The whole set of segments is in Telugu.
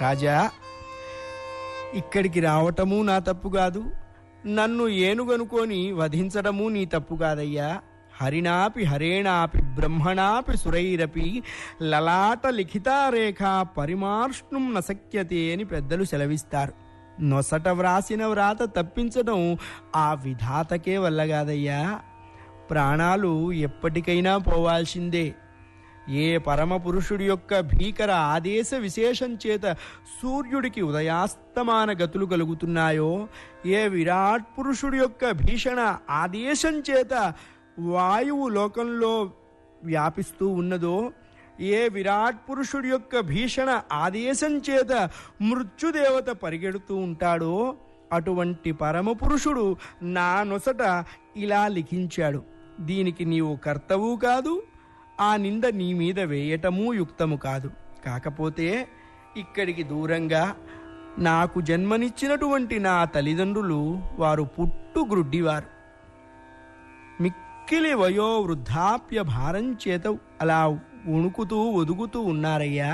రాజా ఇక్కడికి రావటము నా తప్పు కాదు నన్ను ఏనుగనుకొని వధించడము నీ తప్పు కాదయ్యా హరిణాపి హరేణాపి బ్రహ్మణాపి సురైరపి లలాట లిఖితారేఖ పరిమార్ష్ణుం నశక్యతే అని పెద్దలు సెలవిస్తారు నొసట వ్రాసిన వ్రాత తప్పించడం ఆ విధాతకే వల్ల కాదయ్యా ప్రాణాలు ఎప్పటికైనా పోవాల్సిందే ఏ పరమ పురుషుడి యొక్క భీకర ఆదేశ విశేషం చేత సూర్యుడికి ఉదయాస్తమాన గతులు కలుగుతున్నాయో ఏ విరాట్ పురుషుడి యొక్క భీషణ ఆదేశం చేత వాయువు లోకంలో వ్యాపిస్తూ ఉన్నదో ఏ విరాట్ పురుషుడి యొక్క భీషణ ఆదేశం చేత మృత్యుదేవత పరిగెడుతూ ఉంటాడో అటువంటి పరమ పురుషుడు నా నొసట ఇలా లిఖించాడు దీనికి నీవు కర్తవు కాదు ఆ నింద నీ మీద వేయటమూ యుక్తము కాదు కాకపోతే ఇక్కడికి దూరంగా నాకు జన్మనిచ్చినటువంటి నా తల్లిదండ్రులు వారు పుట్టు గ్రుడ్డివారు మిక్కిలి వయో వృద్ధాప్య భారం చేత అలా వణుకుతూ ఒదుగుతూ ఉన్నారయ్యా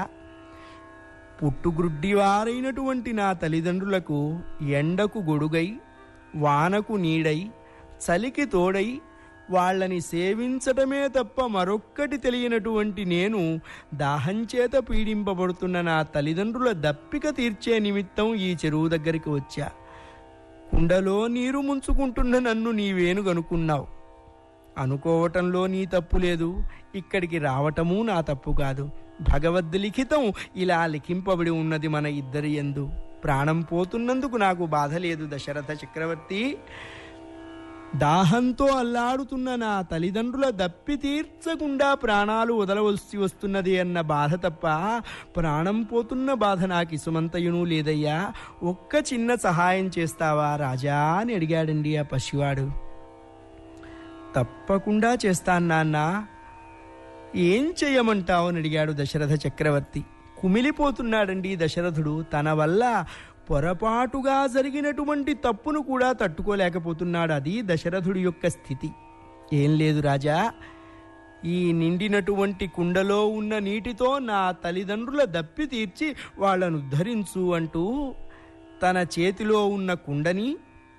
పుట్టుగ్రుడ్డివారైనటువంటి నా తల్లిదండ్రులకు ఎండకు గొడుగై వానకు నీడై చలికి తోడై వాళ్ళని సేవించటమే తప్ప మరొక్కటి తెలియనటువంటి నేను దాహంచేత పీడింపబడుతున్న నా తల్లిదండ్రుల దప్పిక తీర్చే నిమిత్తం ఈ చెరువు దగ్గరికి వచ్చా కుండలో నీరు ముంచుకుంటున్న నన్ను నీవేనుగనుకున్నావు అనుకోవటంలో నీ తప్పు లేదు ఇక్కడికి రావటమూ నా తప్పు కాదు భగవద్ లిఖితం ఇలా లిఖింపబడి ఉన్నది మన ఇద్దరి ఎందు ప్రాణం పోతున్నందుకు నాకు బాధ లేదు దశరథ చక్రవర్తి దాహంతో అల్లాడుతున్న నా తల్లిదండ్రుల దప్పి తీర్చకుండా ప్రాణాలు వదలవలసి వస్తున్నది అన్న బాధ తప్ప ప్రాణం పోతున్న బాధ నాకు ఇసుమంతయును లేదయ్యా ఒక్క చిన్న సహాయం చేస్తావా రాజా అని అడిగాడండి ఆ పసివాడు తప్పకుండా చేస్తాను నాన్న ఏం చెయ్యమంటావు అని అడిగాడు దశరథ చక్రవర్తి కుమిలిపోతున్నాడండి దశరథుడు తన వల్ల పొరపాటుగా జరిగినటువంటి తప్పును కూడా తట్టుకోలేకపోతున్నాడు అది దశరథుడి యొక్క స్థితి ఏం లేదు రాజా ఈ నిండినటువంటి కుండలో ఉన్న నీటితో నా తల్లిదండ్రుల దప్పి తీర్చి వాళ్ళను ఉద్ధరించు అంటూ తన చేతిలో ఉన్న కుండని